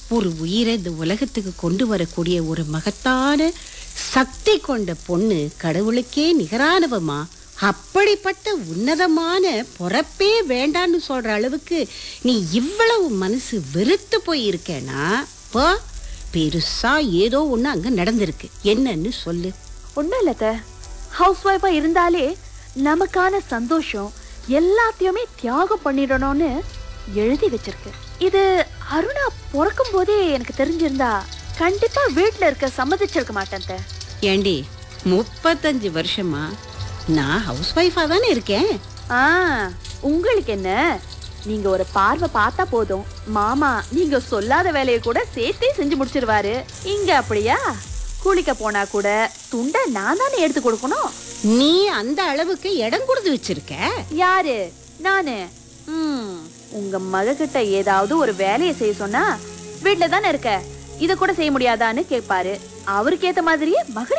ஒரு உயிரை இந்த உலகத்துக்கு கொண்டு வரக்கூடிய ஒரு மகத்தான சக்தி கொண்ட பொண்ணு கடவுளுக்கே நிகரானவமா அப்படிப்பட்ட உன்னதமான பொறப்பே வேண்டான்னு சொல்ற அளவுக்கு நீ இவ்வளவு மனசு வெறுத்து போய் இருக்கேனா போ பெருசா ஏதோ ஒண்ணு அங்க நடந்திருக்கு என்னன்னு சொல்லு ஒண்ணும் இல்லத்த ஹவுஸ் ஒய்ஃபா இருந்தாலே நமக்கான சந்தோஷம் எல்லாத்தையுமே தியாகம் பண்ணிடணும்னு எழுதி வச்சிருக்கு இது அருணா பிறக்கும் போதே எனக்கு தெரிஞ்சிருந்தா கண்டிப்பா வீட்ல இருக்க சம்மதிச்சிருக்க மாட்டேன் அத்தை. ஏண்டி முப்பத்தஞ்சு வருஷமா நான் ஹவுஸ் ஒய்ஃபா தானே இருக்கேன் ஆ உங்களுக்கு என்ன நீங்க ஒரு பார்வை பார்த்தா போதும் மாமா நீங்க சொல்லாத வேலையை கூட சேர்த்தே செஞ்சு முடிச்சிருவாரு இங்க அப்படியா குளிக்க போனா கூட துண்டை நான் தானே எடுத்து கொடுக்கணும் நீ அந்த அளவுக்கு இடம் கொடுத்து வச்சிருக்க யாரு நானு ம் உங்க மகக்கிட்ட ஏதாவது ஒரு வேலையை செய்ய சொன்னா வீட்ல தானே இருக்க இத கூட செய்ய முடியாதான்னு கேட்பாரு அவருக்கு ஏத்த மாதிரியே மகளை